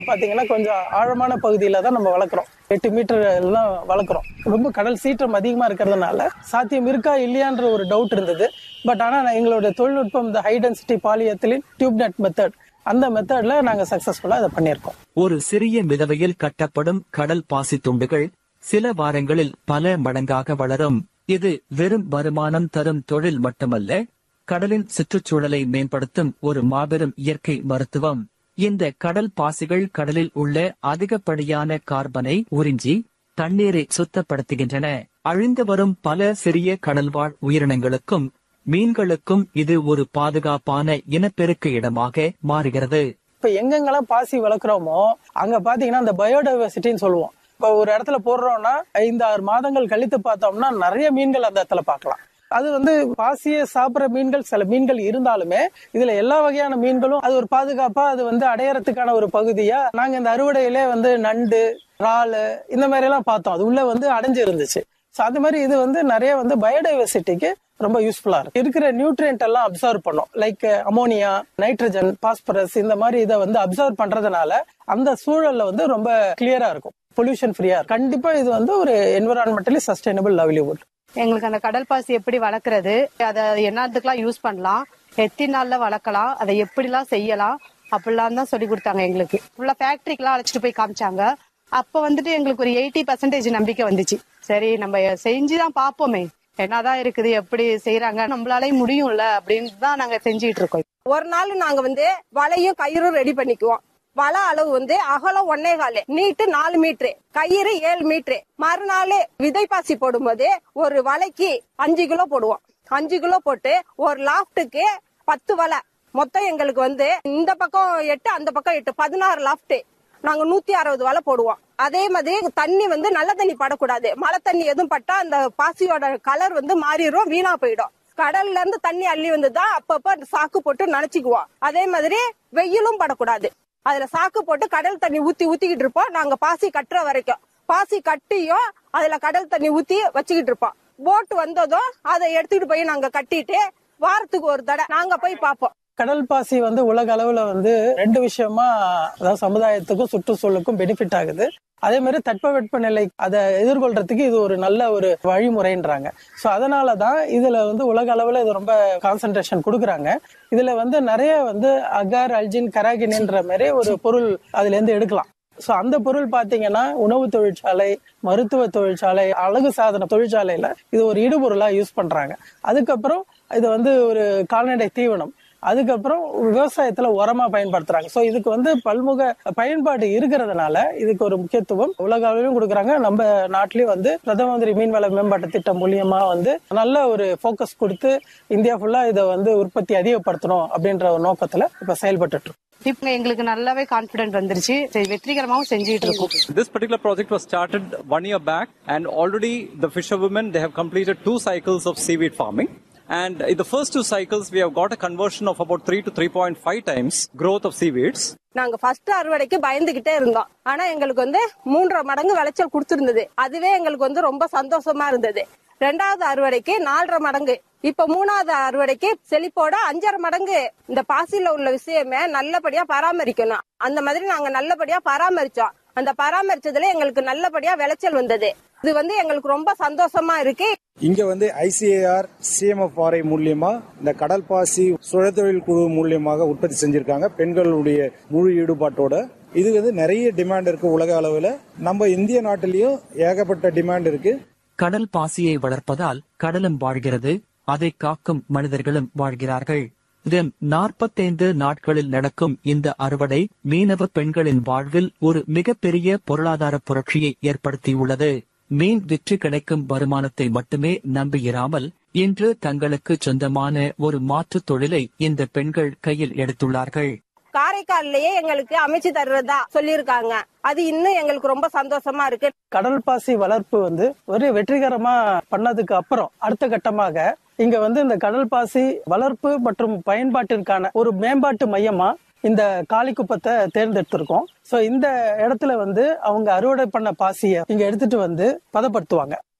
பாத்தீங்கன்னா கொஞ்சம் ஆழமான பகுதியில தான் நம்ம வளர்க்குறோம் எட்டு மீட்டர் எல்லாம் வளர்க்குறோம் ரொம்ப கடல் சீற்றம் அதிகமா இருக்கிறதுனால சாத்தியம் இருக்கா இல்லையான்ற ஒரு டவுட் இருந்தது பட் ஆனா நான் எங்களுடைய தொழில்நுட்பம் இந்த high density polyethylene tube net method அந்த மெத்தட்ல நாங்க சக்சஸ்ஃபுல்லா அதை பண்ணியிருக்கோம் ஒரு சிறிய மிதவையில் கட்டப்படும் கடல் பாசி துண்டுகள் சில வாரங்களில் பல மடங்காக வளரும் இது வெறும் வருமானம் தரும் தொழில் மட்டுமல்ல கடலின் சுற்றுச்சூழலை மேம்படுத்தும் ஒரு மாபெரும் இயற்கை மருத்துவம் இந்த கடல் பாசிகள் கடலில் உள்ள அதிகப்படியான கார்பனை உறிஞ்சி தண்ணீரை சுத்தப்படுத்துகின்றன அழிந்து வரும் பல சிறிய கடல்வாழ் உயிரினங்களுக்கும் மீன்களுக்கும் இது ஒரு பாதுகாப்பான இனப்பெருக்க இடமாக மாறுகிறது இப்ப எங்கெங்கெல்லாம் பாசி வளர்க்குறோமோ அங்க பாத்தீங்கன்னா அந்த பயோடைவர்சிட்டின்னு சொல்லுவோம் இப்ப ஒரு இடத்துல போடுறோம்னா ஐந்து ஆறு மாதங்கள் கழித்து பார்த்தோம்னா நிறைய மீன்கள் அந்த இடத்துல பார்க்கலாம் அது வந்து பாசியை சாப்பிடுற மீன்கள் சில மீன்கள் இருந்தாலுமே இதுல எல்லா வகையான மீன்களும் அது ஒரு பாதுகாப்பா அது வந்து அடையறதுக்கான ஒரு பகுதியா நாங்க இந்த அறுவடையிலே வந்து நண்டு இறாலு இந்த மாதிரி எல்லாம் பார்த்தோம் அது உள்ள வந்து அடைஞ்சு இருந்துச்சு ஸோ அது மாதிரி இது வந்து நிறைய வந்து பயோடைவர்சிட்டிக்கு ரொம்ப யூஸ்ஃபுல்லா இருக்கு இருக்கிற நியூட்ரியன்ட் எல்லாம் அப்சர்வ் பண்ணும் லைக் அமோனியா நைட்ரஜன் பாஸ்பரஸ் இந்த மாதிரி இதை வந்து அப்சர்வ் பண்றதுனால அந்த சூழல்ல வந்து ரொம்ப கிளியரா இருக்கும் பொல்யூஷன் ஃப்ரீயா கண்டிப்பா இது வந்து ஒரு என்விரான்மெண்டலி சஸ்டைனபிள் லவ்லிவுட் எங்களுக்கு அந்த கடல் பாசி எப்படி வளர்க்கறது அதை என்னத்துக்குலாம் யூஸ் பண்ணலாம் எத்தனை நாள்ல வளர்க்கலாம் அதை எப்படிலாம் செய்யலாம் அப்படிலாம் தான் சொல்லி கொடுத்தாங்க எங்களுக்கு ஃபுல்லா ஃபேக்டரிக்கெல்லாம் அழைச்சிட்டு போய் காமிச்சாங்க அப்ப வந்துட்டு எங்களுக்கு ஒரு எயிட்டி பர்சன்டேஜ் நம்பிக்கை வந்துச்சு சரி நம்ம செஞ்சுதான் பாப்போமே என்னதான் இருக்குது எப்படி செய்யறாங்க நம்மளாலே முடியும்ல அப்படின்னு தான் நாங்க செஞ்சுட்டு இருக்கோம் ஒரு நாள் நாங்க வந்து வலையும் கயிறும் ரெடி பண்ணிக்குவோம் வலை அளவு வந்து அகலம் ஒன்னே காலு நீட்டு நாலு மீட்டரு கயிறு ஏழு மீட்டரு மறுநாள் விதைப்பாசி போடும்போது ஒரு வலைக்கு அஞ்சு கிலோ போடுவோம் அஞ்சு கிலோ போட்டு ஒரு லாஃப்ட்டுக்கு பத்து வலை மொத்தம் எங்களுக்கு வந்து இந்த பக்கம் எட்டு அந்த பக்கம் எட்டு பதினாறு லாஃப்ட் நாங்க நூத்தி அறுபது வலை போடுவோம் அதே மாதிரி தண்ணி வந்து நல்ல தண்ணி படக்கூடாது மழை தண்ணி எதுவும் பட்டா அந்த பாசியோட கலர் வந்து மாறிடும் வீணா போயிடும் கடல்ல இருந்து தண்ணி அள்ளி வந்துதான் அப்பப்ப சாக்கு போட்டு நனைச்சிக்குவோம் அதே மாதிரி வெயிலும் படக்கூடாது அதுல சாக்கு போட்டு கடல் தண்ணி ஊத்தி ஊத்திக்கிட்டு இருப்போம் நாங்க பாசி கட்டுற வரைக்கும் பாசி கட்டியும் அதுல கடல் தண்ணி ஊத்தி வச்சுக்கிட்டு இருப்போம் போட் வந்ததும் அதை எடுத்துக்கிட்டு போய் நாங்க கட்டிட்டு வாரத்துக்கு ஒரு தடவை நாங்க போய் பார்ப்போம் கடல் பாசி வந்து உலக அளவுல வந்து ரெண்டு விஷயமா அதாவது சமுதாயத்துக்கும் சுற்றுச்சூழலுக்கும் பெனிஃபிட் ஆகுது அதே மாதிரி தட்பவெட்ப நிலை அதை எதிர்கொள்றதுக்கு இது ஒரு நல்ல ஒரு வழிமுறைன்றாங்க சோ அதனாலதான் இதுல வந்து உலக அளவுல இது ரொம்ப கான்சென்ட்ரேஷன் கொடுக்குறாங்க இதுல வந்து நிறைய வந்து அகார் அல்ஜின் கராகின்ன்ற மாதிரி ஒரு பொருள் அதுல இருந்து எடுக்கலாம் சோ அந்த பொருள் பாத்தீங்கன்னா உணவு தொழிற்சாலை மருத்துவ தொழிற்சாலை அழகு சாதன தொழிற்சாலையில இது ஒரு இடுபொருளா யூஸ் பண்றாங்க அதுக்கப்புறம் இது வந்து ஒரு கால்நடை தீவனம் அதுக்கப்புறம் விவசாயத்துல உரமா பயன்படுத்துறாங்க சோ இதுக்கு வந்து பல்முக பயன்பாடு இருக்கிறதுனால இதுக்கு ஒரு முக்கியத்துவம் உலக அளவிலும் கொடுக்குறாங்க நம்ம நாட்டிலயும் வந்து பிரதம மந்திரி மீன்வள மேம்பாட்டு திட்டம் மூலியமா வந்து நல்ல ஒரு ஃபோக்கஸ் கொடுத்து இந்தியா ஃபுல்லா இதை வந்து உற்பத்தி அதிகப்படுத்தணும் அப்படின்ற ஒரு நோக்கத்துல இப்ப செயல்பட்டு இருக்கோம் இப்ப எங்களுக்கு நல்லாவே கான்பிடன்ட் வந்துருச்சு சரி, வெற்றிகரமாவும் செஞ்சுட்டு இருக்கோம் This particular project was started one year back, and already the fisherwomen they have completed two cycles of seaweed farming. And in the first two cycles, we have got a conversion of about 3 to 3.5 times growth of seaweeds. நாங்க first அறுவடைக்கு பயந்துகிட்டே இருந்தோம் ஆனா எங்களுக்கு வந்து மூன்றரை மடங்கு விளைச்சல் கொடுத்திருந்தது அதுவே எங்களுக்கு வந்து ரொம்ப சந்தோஷமா இருந்தது ரெண்டாவது அறுவடைக்கு நாலரை மடங்கு இப்ப மூணாவது அறுவடைக்கு செழிப்போட அஞ்சரை மடங்கு இந்த பாசில உள்ள விஷயமே நல்லபடியா பராமரிக்கணும் அந்த மாதிரி நாங்க நல்லபடியா பராமரிச்சோம் அந்த பராமரிச்சதுல எங்களுக்கு நல்லபடியா விளைச்சல் வந்தது இது வந்து எங்களுக்கு ரொம்ப சந்தோஷமா இருக்கு இங்க வந்து ஐசிஏஆர் சிஎம்எஃப்ஆர்ஐ மூலியமா இந்த கடல் பாசி சுழற்தொழில் குழு மூலியமாக உற்பத்தி செஞ்சிருக்காங்க பெண்களுடைய முழு ஈடுபாட்டோட இது வந்து நிறைய டிமாண்ட் இருக்கு உலக அளவுல நம்ம இந்திய நாட்டிலயும் ஏகப்பட்ட டிமாண்ட் இருக்கு கடல் பாசியை வளர்ப்பதால் கடலும் வாழ்கிறது அதை காக்கும் மனிதர்களும் வாழ்கிறார்கள் இதன் நாற்பத்தைந்து நாட்களில் நடக்கும் இந்த அறுவடை மீனவ பெண்களின் வாழ்வில் ஒரு மிகப்பெரிய பொருளாதார புரட்சியை ஏற்படுத்தியுள்ளது மீன் விற்று கிடைக்கும் வருமானத்தை மட்டுமே நம்பியிராமல் இன்று தங்களுக்கு சொந்தமான ஒரு மாற்றுத் தொழிலை இந்த பெண்கள் கையில் எடுத்துள்ளார்கள் காரைக்கால்லையே எங்களுக்கு அமைச்சு தர்றதா சொல்லியிருக்காங்க அது இன்னும் எங்களுக்கு ரொம்ப சந்தோஷமா இருக்கு கடல் பாசி வளர்ப்பு வந்து ஒரு வெற்றிகரமா பண்ணதுக்கு அப்புறம் அடுத்த கட்டமாக இங்க வந்து இந்த கடல் பாசி வளர்ப்பு மற்றும் பயன்பாட்டிற்கான ஒரு மேம்பாட்டு மையமா இந்த காளிக்குப்பத்தை தேர்ந்தெடுத்திருக்கோம் சோ இந்த இடத்துல வந்து அவங்க அறுவடை பண்ண பாசியை இங்க எடுத்துட்டு வந்து பதப்படுத்துவாங்க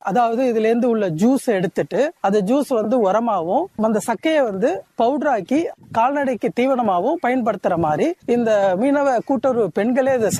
அதாவது இதுல இருந்து உள்ள ஜூஸ் எடுத்துட்டு அந்த ஜூஸ் வந்து உரமாவும் அந்த சக்கையை வந்து பவுடராக்கி கால்நடைக்கு தீவனமாகவும் பயன்படுத்துற மாதிரி இந்த மீனவ கூட்டுறவு பெண்களே இதை